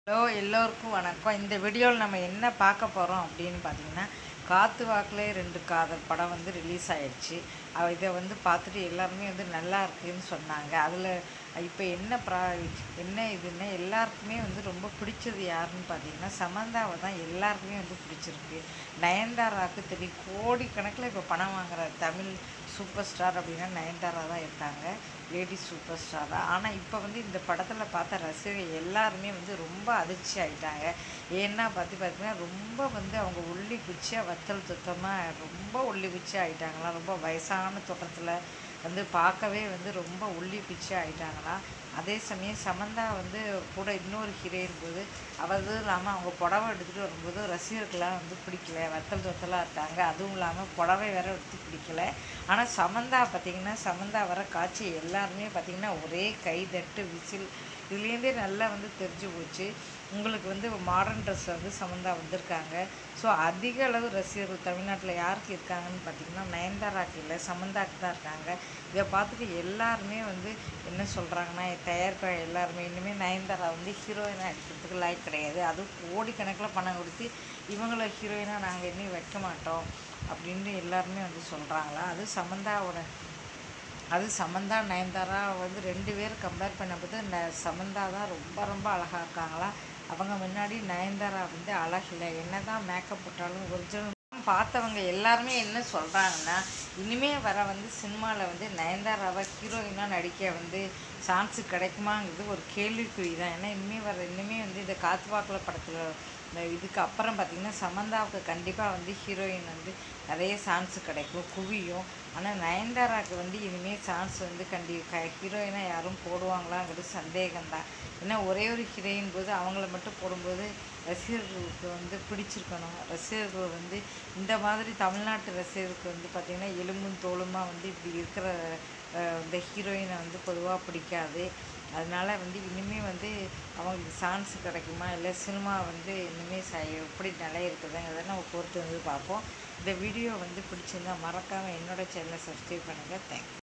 hello எல்லோருக்கும் வணக்கம் இந்த வீடியோவில் நம்ம என்ன பார்க்க போகிறோம் அப்படின்னு பார்த்தீங்கன்னா காத்து வாக்கிலே ரெண்டு காதல் படம் வந்து ரிலீஸ் ஆயிடுச்சு அவ இதை வந்து பார்த்துட்டு எல்லாருமே வந்து நல்லா இருக்குன்னு சொன்னாங்க அதில் இப்போ என்ன ப்ரா என்ன இதுன்னா எல்லாருக்குமே வந்து ரொம்ப பிடிச்சது யாருன்னு பார்த்தீங்கன்னா சமந்தாவை தான் எல்லாருக்குமே வந்து பிடிச்சிருக்கு நயன்தாராவுக்கு தெரியும் கோடிக்கணக்கில் இப்போ பணம் வாங்குற தமிழ் சூப்பர் ஸ்டார் அப்படின்னா நயன்தாரா தான் இருக்காங்க லேடி சூப்பர் ஸ்டார் தான் ஆனால் இப்போ வந்து இந்த படத்தில் பார்த்த ரசிகர்கள் எல்லாருமே வந்து ரொம்ப அதிர்ச்சி ஆகிட்டாங்க ஏன்னா பார்த்து பார்த்தீங்கன்னா ரொம்ப வந்து அவங்க உள்ளி குச்சியாக வத்தல் சுத்தமாக ரொம்ப உள்ளி குச்சி ஆகிட்டாங்களாம் ரொம்ப வயசான தோட்டத்தில் வந்து பார்க்கவே வந்து ரொம்ப உள்ளி குச்சி ஆகிட்டாங்களாம் அதே சமயம் சமந்தா வந்து கூட இன்னொரு ஹீரோயின் போது அதுவும் இல்லாமல் அவங்க புடவை எடுத்துகிட்டு வரும்போது ரசிகர்கள்லாம் வந்து பிடிக்கல வத்தல் தொத்தலாக இருக்காங்க அதுவும் இல்லாமல் புடவை வேற எடுத்து பிடிக்கல ஆனால் சமந்தா பார்த்திங்கன்னா சமந்தா வர காட்சி எல்லாருமே பார்த்திங்கன்னா ஒரே கை தட்டு விசில் இதுலேருந்தே நல்லா வந்து தெரிஞ்சு போச்சு உங்களுக்கு வந்து மாடர்ன் ட்ரெஸ் வந்து சமந்தா வந்திருக்காங்க ஸோ அதிக அளவு ரசிகர்கள் தமிழ்நாட்டில் யாருக்கு இருக்காங்கன்னு பார்த்தீங்கன்னா நயன்தாராக்கு இல்லை சமந்தாக்கு தான் இருக்காங்க இதை பார்த்துட்டு எல்லாருமே வந்து என்ன சொல்கிறாங்கன்னா தயாரிப்பா எல்லாருமே இனிமேல் நயன்தாரா வந்து ஹீரோயினாக எடுக்கிறதுக்கு லாய்க் கிடையாது அதுவும் கோடிக்கணக்கில் பணம் கொடுத்து இவங்கள ஹீரோயினாக நாங்கள் இனி வைக்க மாட்டோம் அப்படின்னு எல்லாருமே வந்து சொல்கிறாங்களா அது சமந்தாவோட அது சமந்தா நயன்தாரா வந்து ரெண்டு பேரும் கம்பேர் பண்ணும்போது ந சமந்தா தான் ரொம்ப ரொம்ப அழகாக இருக்காங்களா அவங்க முன்னாடி நயன்தாரா வந்து அழகில்லை என்ன தான் மேக்கப் போட்டாலும் ஒரிஜினல் பார்த்தவங்க எல்லாருமே என்ன சொல்கிறாங்கன்னா இனிமே வர வந்து சினிமாவில் வந்து நயன்தாராவை ஹீரோயினாக நடிக்க வந்து சான்ஸு கிடைக்குமாங்கிறது ஒரு கேள்விக்குறி தான் ஏன்னா இனிமேல் வர இனிமேல் வந்து இந்த காத்துவாக்கில் படத்தில் இந்த இதுக்கு அப்புறம் பார்த்திங்கன்னா சமந்தாவுக்கு கண்டிப்பாக வந்து ஹீரோயின் வந்து நிறைய சான்ஸ் கிடைக்கும் குவியும் ஆனால் நயன்தாராவுக்கு வந்து இனிமேல் சான்ஸ் வந்து கண்டி க ஹீரோயினாக யாரும் போடுவாங்களாங்கிறது சந்தேகம்தான் ஏன்னா ஒரே ஒரு ஹீரோயின் போது அவங்கள மட்டும் போடும்போது ரசிகர்களுக்கு வந்து பிடிச்சிருக்கணும் ரசிகர்கள் வந்து இந்த மாதிரி தமிழ்நாட்டு ரசிகருக்கு வந்து பார்த்திங்கன்னா எலும்பும் தோலுமா வந்து இப்படி இருக்கிற அஹ், இந்த ஹீரோயினை வந்து பொதுவாக பிடிக்காது அதனால வந்து இனிமேல் வந்து அவங்களுக்கு சான்ஸ் கிடைக்குமா இல்லை சினிமா வந்து இனிமேல் ச எப்படி நிலை இருக்குதுங்கிறத நம்ம பொறுத்து வந்து பார்ப்போம் இந்த வீடியோ வந்து பிடிச்சிருந்தா மறக்காமல் என்னோட சேனலை சப்ஸ்கிரைப் பண்ணுங்கள் தேங்க்ஸ்